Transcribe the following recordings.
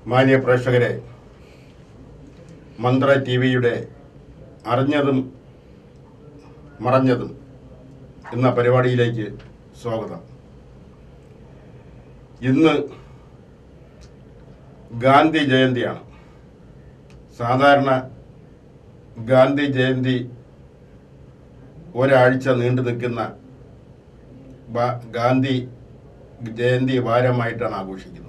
മാന്യ പ്രേക്ഷകരെ മന്ത്ര ടി വിയുടെ അറിഞ്ഞതും മറഞ്ഞതും എന്ന പരിപാടിയിലേക്ക് സ്വാഗതം ഇന്ന് ഗാന്ധി ജയന്തിയാണ് സാധാരണ ഗാന്ധി ജയന്തി ഒരാഴ്ച നീണ്ടു നിൽക്കുന്ന ബ- ഗാന്ധി ജയന്തി വാരമായിട്ടാണ് ആഘോഷിക്കുന്നത്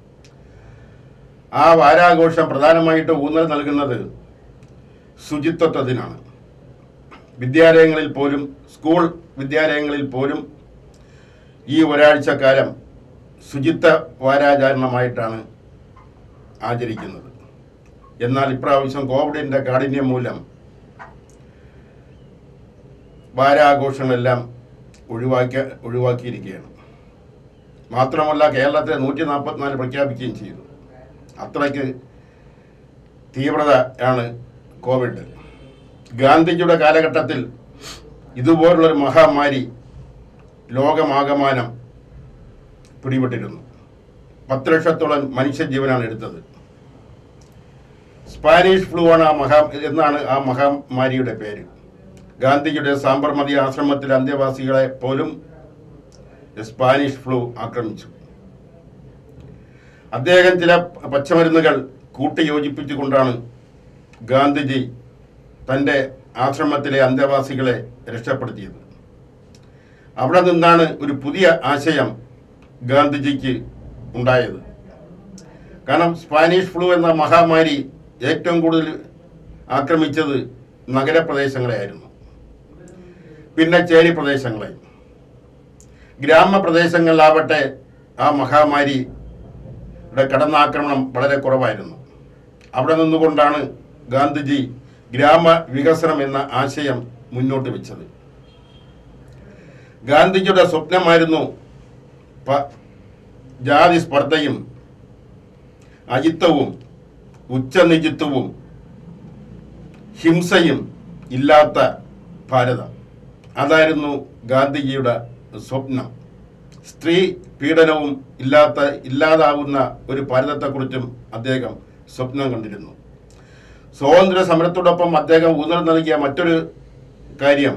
ആ വാരാഘോഷം പ്രധാനമായിട്ട് ഊന്നൽ നൽകുന്നത് ശുചിത്വത്തിനാണ് വിദ്യാലയങ്ങളിൽ പോലും സ്കൂൾ വിദ്യാലയങ്ങളിൽ പോലും ഈ ഒരാഴ്ചക്കാലം ശുചിത്വ വാരാചരണമായിട്ടാണ് ആചരിക്കുന്നത് എന്നാൽ ഇപ്രാവശ്യം കോവിഡിൻ്റെ കാഠിന്യം മൂലം വാരാഘോഷങ്ങളെല്ലാം ഒഴിവാക്കി ഒഴിവാക്കിയിരിക്കുകയാണ് മാത്രമല്ല കേരളത്തിലെ നൂറ്റി നാൽപ്പത്തിനാല് പ്രഖ്യാപിക്കുകയും ചെയ്തു അത്രയ്ക്ക് തീവ്രത ആണ് കോവിഡ് ഗാന്ധിജിയുടെ കാലഘട്ടത്തിൽ ഇതുപോലുള്ളൊരു മഹാമാരി ലോകമാകമാനം പിടിപെട്ടിരുന്നു പത്ത് ലക്ഷത്തോളം മനുഷ്യജീവനാണ് എടുത്തത് സ്പാനിഷ് ഫ്ലൂ ആണ് ആ മഹാ എന്നാണ് ആ മഹാമാരിയുടെ പേര് ഗാന്ധിജിയുടെ സാബർമതി ആശ്രമത്തിലെ അന്തേവാസികളെ പോലും സ്പാനിഷ് ഫ്ലൂ ആക്രമിച്ചു അദ്ദേഹം ചില പച്ചമരുന്നുകൾ കൂട്ടിയോജിപ്പിച്ചുകൊണ്ടാണ് ഗാന്ധിജി തൻ്റെ ആശ്രമത്തിലെ അന്തേവാസികളെ രക്ഷപ്പെടുത്തിയത് അവിടെ നിന്നാണ് ഒരു പുതിയ ആശയം ഗാന്ധിജിക്ക് ഉണ്ടായത് കാരണം സ്പാനിഷ് ഫ്ലൂ എന്ന മഹാമാരി ഏറ്റവും കൂടുതൽ ആക്രമിച്ചത് നഗരപ്രദേശങ്ങളെയായിരുന്നു പിന്നെ ചേരി പ്രദേശങ്ങളെ ഗ്രാമപ്രദേശങ്ങളിലാവട്ടെ ആ മഹാമാരിയുടെ കടന്നാക്രമണം വളരെ കുറവായിരുന്നു അവിടെ നിന്നുകൊണ്ടാണ് ഗാന്ധിജി ഗ്രാമ വികസനം എന്ന ആശയം മുന്നോട്ട് വെച്ചത് ഗാന്ധിജിയുടെ സ്വപ്നമായിരുന്നു പ- ജാതി സ്പർദ്ധയും അജിത്വവും ഉച്ചനിജിത്വവും ഹിംസയും ഇല്ലാത്ത ഭാരതം അതായിരുന്നു ഗാന്ധിജിയുടെ സ്വപ്നം സ്ത്രീ പീഡനവും ഇല്ലാത്ത ഇല്ലാതാവുന്ന ഒരു ഭാരതത്തെക്കുറിച്ചും അദ്ദേഹം സ്വപ്നം കണ്ടിരുന്നു സ്വാതന്ത്ര്യ സമരത്തോടൊപ്പം അദ്ദേഹം ഊന്നൽ നൽകിയ മറ്റൊരു കാര്യം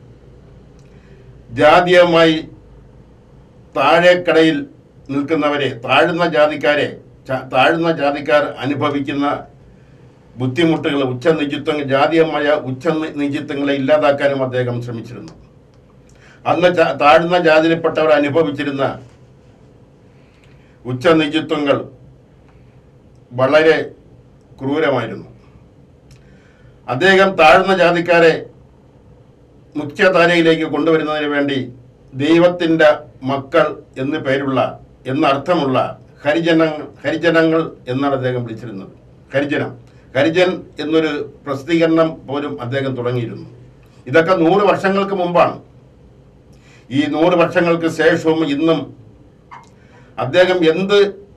ജാതീയമായി താഴേക്കടയിൽ നിൽക്കുന്നവരെ താഴ്ന്ന ജാതിക്കാരെ ച- താഴ്ന്ന ജാതിക്കാർ അനുഭവിക്കുന്ന ബുദ്ധിമുട്ടുകൾ ഉച്ചനിജിത്വങ്ങൾ ജാതീയമായ ഉച്ചനിജിത്വങ്ങളെ ഇല്ലാതാക്കാനും അദ്ദേഹം ശ്രമിച്ചിരുന്നു അന്ന് ച- താഴ്ന്ന ജാതിയിൽപ്പെട്ടവർ അനുഭവിച്ചിരുന്ന ഉച്ചനിജിത്വങ്ങൾ വളരെ ക്രൂരമായിരുന്നു അദ്ദേഹം താഴ്ന്ന ജാതിക്കാരെ മുഖ്യധാരയിലേക്ക് കൊണ്ടുവരുന്നതിന് വേണ്ടി ദൈവത്തിൻ്റെ മക്കൾ എന്ന് പേരുള്ള എന്നർത്ഥമുള്ള ഹരിജന ഹരിജനങ്ങൾ എന്നാണ് അദ്ദേഹം വിളിച്ചിരുന്നത് ഹരിജനം ഹരിജൻ എന്നൊരു പ്രസിദ്ധീകരണം പോലും അദ്ദേഹം തുടങ്ങിയിരുന്നു ഇതൊക്കെ നൂറ് വർഷങ്ങൾക്ക് മുമ്പാണ് ഈ നൂറ് വർഷങ്ങൾക്ക് ശേഷവും ഇന്നും അദ്ദേഹം എന്ത്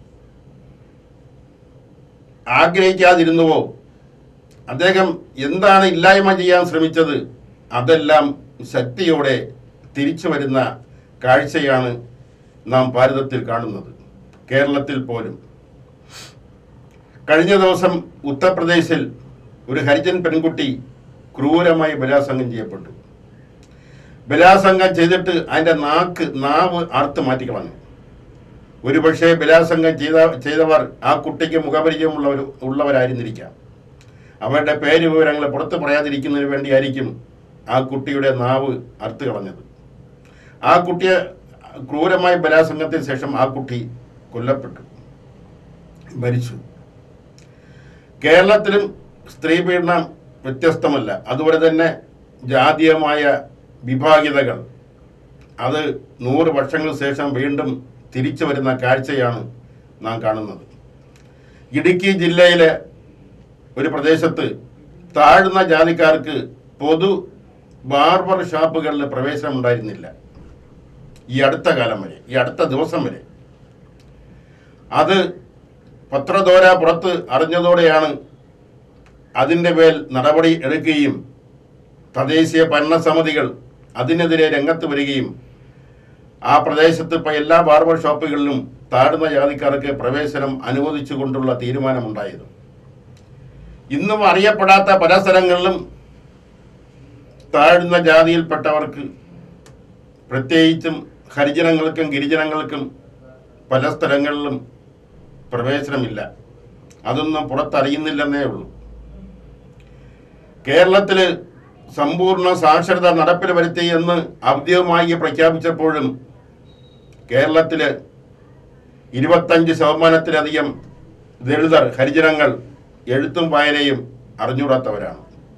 ആഗ്രഹിക്കാതിരുന്നുവോ അദ്ദേഹം എന്താണ് ഇല്ലായ്മ ചെയ്യാൻ ശ്രമിച്ചത് അതെല്ലാം ശക്തിയോടെ തിരിച്ചു വരുന്ന കാഴ്ചയാണ് നാം ഭാരതത്തിൽ കാണുന്നത് കേരളത്തിൽ പോലും കഴിഞ്ഞ ദിവസം ഉത്തർപ്രദേശിൽ ഒരു ഹരിജൻ പെൺകുട്ടി ക്രൂരമായി ബലാത്സംഗം ചെയ്യപ്പെട്ടു ബലാത്സംഗം ചെയ്തിട്ട് അതിൻ്റെ നാക്ക് നാവ് അറുത്ത് മാറ്റിക്കളഞ്ഞു ഒരുപക്ഷെ ബലാത്സംഗം ചെയ്ത ചെയ്തവർ ആ കുട്ടിക്ക് മുഖപരിചയമുള്ളവർ ഉള്ളവരായിരുന്നിരിക്കാം അവരുടെ പേര് വിവരങ്ങൾ പുറത്ത് പറയാതിരിക്കുന്നതിന് വേണ്ടിയായിരിക്കും ആ കുട്ടിയുടെ നാവ് അറുത്ത് കളഞ്ഞത് ആ കുട്ടിയെ ക്രൂരമായ ബലാത്സംഗത്തിന് ശേഷം ആ കുട്ടി കൊല്ലപ്പെട്ടു മരിച്ചു കേരളത്തിലും സ്ത്രീ പീഡനം വ്യത്യസ്തമല്ല അതുപോലെ തന്നെ ജാതീയമായ വിഭാഗിതകൾ അത് നൂറ് വർഷങ്ങൾക്ക് ശേഷം വീണ്ടും തിരിച്ചു വരുന്ന കാഴ്ചയാണ് നാം കാണുന്നത് ഇടുക്കി ജില്ലയിലെ ഒരു പ്രദേശത്ത് താഴ്ന്ന ജാതിക്കാർക്ക് പൊതു ബാർബർ ഷാപ്പുകളിൽ പ്രവേശനം ഉണ്ടായിരുന്നില്ല ഈ അടുത്ത കാലം വരെ ഈ അടുത്ത ദിവസം വരെ അത് പത്രദോര പുറത്ത് അറിഞ്ഞതോടെയാണ് അതിൻ്റെ മേൽ നടപടി എടുക്കുകയും തദ്ദേശീയ ഭരണസമിതികൾ അതിനെതിരെ രംഗത്ത് വരികയും ആ പ്രദേശത്ത് ഇപ്പോൾ എല്ലാ ബാർബർ ഷോപ്പുകളിലും താഴ്ന്ന ജാതിക്കാർക്ക് പ്രവേശനം അനുവദിച്ചുകൊണ്ടുള്ള തീരുമാനമുണ്ടായത് ഇന്നും അറിയപ്പെടാത്ത പല സ്ഥലങ്ങളിലും താഴ്ന്ന ജാതിയിൽപ്പെട്ടവർക്ക് പ്രത്യേകിച്ചും ഹരിജനങ്ങൾക്കും ഗിരിജനങ്ങൾക്കും പല സ്ഥലങ്ങളിലും പ്രവേശനമില്ല അതൊന്നും പുറത്തറിയുന്നില്ലെന്നേ ഉള്ളൂ കേരളത്തിൽ സമ്പൂർണ്ണ സാക്ഷരത നടപ്പിൽ വരുത്തി എന്ന് ഔദ്യോഗികമായി പ്രഖ്യാപിച്ചപ്പോഴും കേരളത്തിൽ ഇരുപത്തഞ്ച് ശതമാനത്തിലധികം ദളിതർ ഹരിജനങ്ങൾ എഴുത്തും വായനയും അറിഞ്ഞൂടാത്തവരാണ്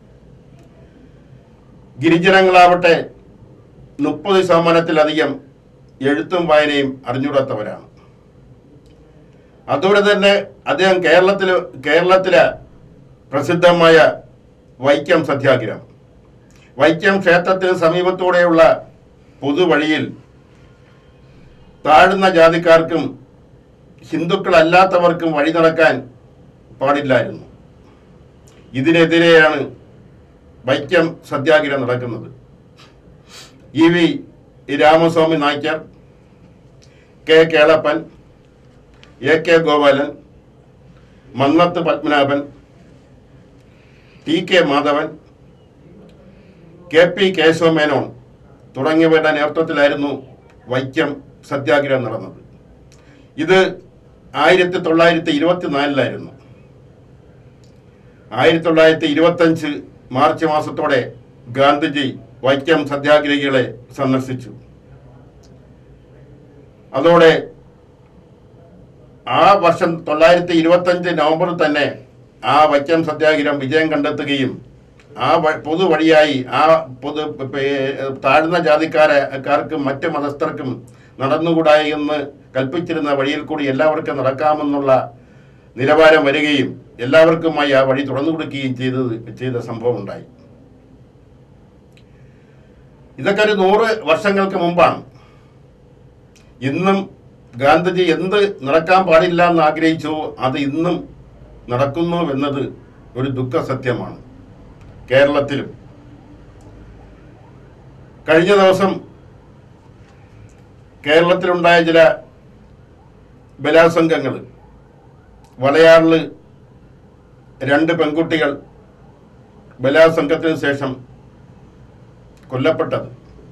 ഗിരിജനങ്ങളാവട്ടെ മുപ്പത് ശതമാനത്തിലധികം എഴുത്തും വായനയും അറിഞ്ഞൂടാത്തവരാണ് അതുകൊണ്ട് തന്നെ അദ്ദേഹം കേരളത്തിൽ കേരളത്തിലെ പ്രസിദ്ധമായ വൈക്കം സത്യാഗ്രഹം വൈക്കം ക്ഷേത്രത്തിന് സമീപത്തൂടെയുള്ള പൊതുവഴിയിൽ താഴ്ന്ന ജാതിക്കാർക്കും ഹിന്ദുക്കളല്ലാത്തവർക്കും വഴി നടക്കാൻ പാടില്ലായിരുന്നു ഇതിനെതിരെയാണ് വൈക്കം സത്യാഗ്രഹം നടക്കുന്നത് E V Ramaswamy Naicker K Kelappan A K Gopalan Mannath Padmanabhan T K Madhavan K P Kesava Menon തുടങ്ങിയവരുടെ നേതൃത്വത്തിലായിരുന്നു വൈക്കം സത്യാഗ്രഹം നടന്നത് ഇത് ആയിരത്തി തൊള്ളായിരത്തി ഇരുപത്തിനാലിലായിരുന്നു ആയിരത്തി തൊള്ളായിരത്തി ഇരുപത്തഞ്ച് മാർച്ച് മാസത്തോടെ ഗാന്ധിജി വൈക്കം സത്യാഗ്രഹികളെ സന്ദർശിച്ചു അതോടെ ആ വർഷം തൊള്ളായിരത്തി ഇരുപത്തഞ്ച് നവംബറിൽ തന്നെ ആ വൈക്കം സത്യാഗ്രഹം വിജയം കണ്ടെത്തുകയും ആ വ- പൊതുവഴിയായി ആ പൊതു പേ- താഴ്ന്ന ജാതിക്കാരക്കാർക്കും മറ്റ് മതസ്ഥർക്കും നടന്നുകൂടാ എന്ന് കൽപ്പിച്ചിരുന്ന വഴിയിൽ കൂടി എല്ലാവർക്കും നടക്കാമെന്നുള്ള നിലവാരം വരികയും എല്ലാവർക്കുമായി ആ വഴി തുറന്നു കൊടുക്കുകയും ചെയ്തത് ചെയ്ത സംഭവം ഉണ്ടായി ഇതൊക്കെ ഒരു നൂറ് വർഷങ്ങൾക്ക് മുമ്പാണ് ഇന്നും ഗാന്ധിജി എന്ത് നടക്കാൻ പാടില്ല എന്ന് ആഗ്രഹിച്ചു അത് ഇന്നും നടക്കുന്നു എന്നത് ഒരു ദുഃഖ സത്യമാണ് കേരളത്തിലും കഴിഞ്ഞ ദിവസം കേരളത്തിലുണ്ടായ ചില ബലാത്സംഗങ്ങൾ വളയാറില് രണ്ട് പെൺകുട്ടികൾ ബലാത്സംഗത്തിന് ശേഷം കൊല്ലപ്പെട്ടത്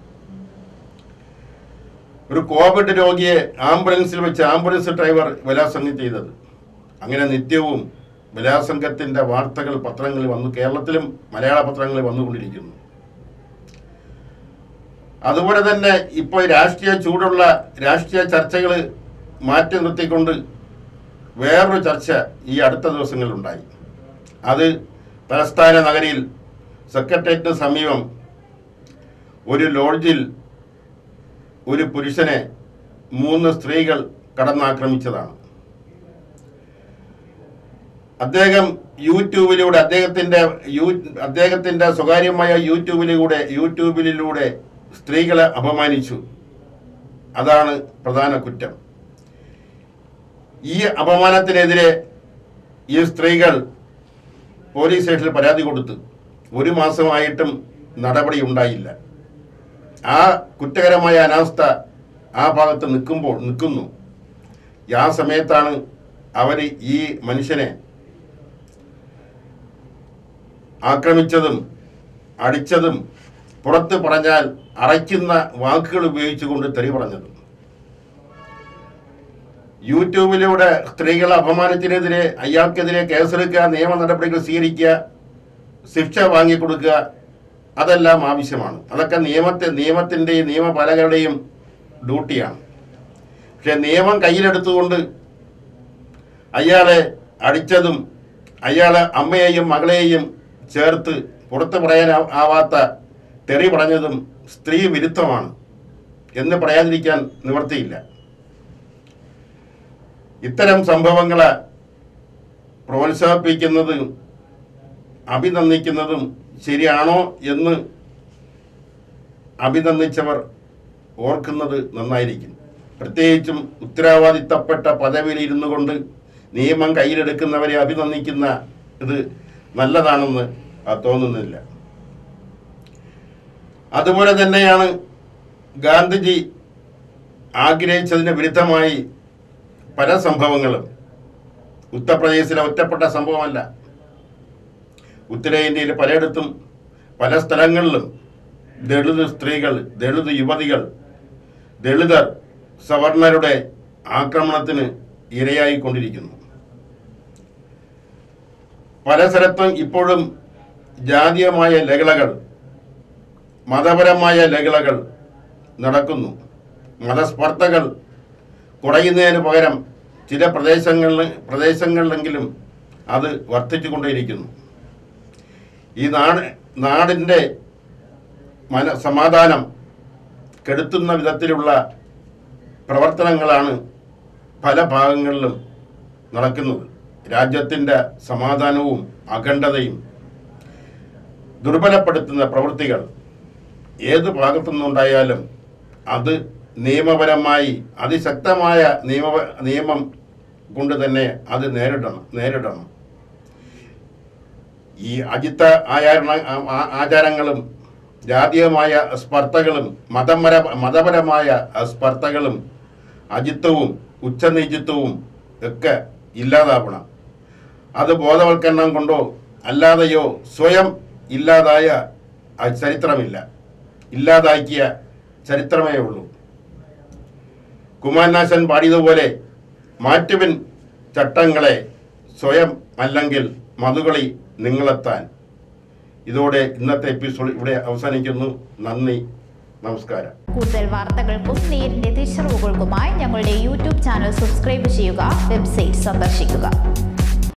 ഒരു കോവിഡ് രോഗിയെ ആംബുലൻസിൽ വെച്ച് ആംബുലൻസ് ഡ്രൈവർ ബലാത്സംഗം ചെയ്തത് അങ്ങനെ നിത്യവും ബലാത്സംഗത്തിന്റെ വാർത്തകൾ പത്രങ്ങളിൽ വന്നു കേരളത്തിലും മലയാള പത്രങ്ങളിൽ വന്നുകൊണ്ടിരിക്കുന്നു അതുപോലെ തന്നെ ഇപ്പോൾ രാഷ്ട്രീയ ചൂടുള്ള രാഷ്ട്രീയ ചർച്ചകൾ മാറ്റി നിർത്തിക്കൊണ്ട് വേറൊരു ചർച്ച ഈ അടുത്ത ദിവസങ്ങളിലുണ്ടായി അത് തലസ്ഥാന നഗരിയിൽ സെക്രട്ടേറിയറ്റിന് സമീപം ഒരു ലോഡ്ജിൽ ഒരു പുരുഷനെ മൂന്ന് സ്ത്രീകൾ കടന്നാക്രമിച്ചതാണ് അദ്ദേഹം യൂട്യൂബിലൂടെ അദ്ദേഹത്തിന്റെ യൂ അദ്ദേഹത്തിന്റെ സ്വകാര്യമായ യൂട്യൂബിലൂടെ യൂട്യൂബിലൂടെ സ്ത്രീകളെ അപമാനിച്ചു അതാണ് പ്രധാന കുറ്റം ഈ അപമാനത്തിനെതിരെ ഈ സ്ത്രീകൾ പോലീസ് സ്റ്റേഷനിൽ പരാതി കൊടുത്തു ഒരു മാസമായിട്ടും നടപടി ഉണ്ടായില്ല ആ കുറ്റകരമായ അനാവസ്ഥ ആ ഭാഗത്ത് നിൽക്കുമ്പോൾ നിൽക്കുന്നു ആ സമയത്താണ് അവർ ഈ മനുഷ്യനെ ആക്രമിച്ചതും അടിച്ചതും പുറത്ത് പറഞ്ഞാൽ അറയ്ക്കുന്ന വാക്കുകൾ ഉപയോഗിച്ചുകൊണ്ട് തെറി പറഞ്ഞതും യൂട്യൂബിലൂടെ സ്ത്രീകളെ അപമാനത്തിനെതിരെ അയാൾക്കെതിരെ കേസെടുക്കുക നിയമ നടപടികൾ സ്വീകരിക്കുക ശിക്ഷ വാങ്ങിക്കൊടുക്കുക അതെല്ലാം ആവശ്യമാണ് അതൊക്കെ നിയമത്തെ നിയമത്തിൻ്റെയും നിയമപാലകരുടെയും ഡ്യൂട്ടിയാണ് പക്ഷെ നിയമം കയ്യിലെടുത്തുകൊണ്ട് അയാളെ അടിച്ചതും അയാളെ അമ്മയെയും മകളെയും ചേർത്ത് പുറത്ത് പറയാൻ ആ- ആവാത്ത തെറി പറഞ്ഞതും സ്ത്രീ വിരുദ്ധമാണ് എന്ന് പറയാതിരിക്കാൻ നിവർത്തിയില്ല ഇത്തരം സംഭവങ്ങളെ പ്രോത്സാഹിപ്പിക്കുന്നതും അഭിനന്ദിക്കുന്നതും ശരിയാണോ എന്ന് അഭിനന്ദിച്ചവർ ഓർക്കുന്നത് നന്നായിരിക്കും പ്രത്യേകിച്ചും ഉത്തരവാദിത്തപ്പെട്ട പദവിയിൽ ഇരുന്നു കൊണ്ട് നിയമം കയ്യിലെടുക്കുന്നവരെ അഭിനന്ദിക്കുന്ന ഇത് നല്ലതാണെന്ന് ആ തോന്നുന്നില്ല അതുപോലെ തന്നെയാണ് ഗാന്ധിജി ആഗ്രഹിച്ചതിന് വിരുദ്ധമായി പല സംഭവങ്ങളും ഉത്തർപ്രദേശിലെ ഒറ്റപ്പെട്ട സംഭവമല്ല ഉത്തരേന്ത്യയിൽ പലയിടത്തും പല സ്ഥലങ്ങളിലും ദളിത് സ്ത്രീകൾ ദളിത് യുവതികൾ ദളിതർ സവർണരുടെ ആക്രമണത്തിന് ഇരയായിക്കൊണ്ടിരിക്കുന്നു പല സ്ഥലത്തും ഇപ്പോഴും ജാതീയമായ ലഹളകൾ മതപരമായ ലഹളകൾ നടക്കുന്നു മതസ്പർദ്ധകൾ കുറയുന്നതിന് പകരം ചില പ്രദേശങ്ങളിൽ പ്രദേശങ്ങളിലെങ്കിലും അത് വർദ്ധിച്ചുകൊണ്ടേയിരിക്കുന്നു ഈ നാട് നാടിൻ്റെ മന സമാധാനം കെടുത്തുന്ന വിധത്തിലുള്ള പ്രവർത്തനങ്ങളാണ് പല ഭാഗങ്ങളിലും നടക്കുന്നത് രാജ്യത്തിൻ്റെ സമാധാനവും അഖണ്ഡതയും ദുർബലപ്പെടുത്തുന്ന പ്രവൃത്തികൾ ഏത് ഭാഗത്തുനിന്നുണ്ടായാലും അത് നിയമപരമായി അതിശക്തമായ നിയമ നിയമം കൊണ്ട് തന്നെ അത് നേരിടണം നേരിടണം ഈ അജിത്ത ആചാരണ ആ- ആചാരങ്ങളും ജാതീയമായ സ്പർദ്ധകളും മതപര മതപരമായ സ്പർദ്ധകളും അജിത്വവും ഉച്ചനീചിത്വവും ഒക്കെ ഇല്ലാതാവണം അത് ബോധവൽക്കരണം കൊണ്ടോ അല്ലാതെയോ സ്വയം ഇല്ലാതായ ആ ചരിത്രമില്ല ഇല്ലാതാക്കിയ ചരിത്രമേ ഉള്ളൂ കുമാരനാശൻ പാടിയതുപോലെ മാറ്റുവിൻ ചട്ടങ്ങളെ സ്വയം അല്ലെങ്കിൽ മധുകളി നിങ്ങളെത്താൻ ഇതോടെ ഇന്നത്തെ എപ്പിസോഡ് ഇവിടെ അവസാനിക്കുന്നു നന്ദി നമസ്കാരം കൂടുതൽ വാർത്തകൾക്കും നേരിന്റെ തിരിച്ചറിവുകൾക്കുമായി ഞങ്ങളുടെ യൂട്യൂബ് ചാനൽ സബ്സ്ക്രൈബ് ചെയ്യുക വെബ്സൈറ്റ് സന്ദർശിക്കുക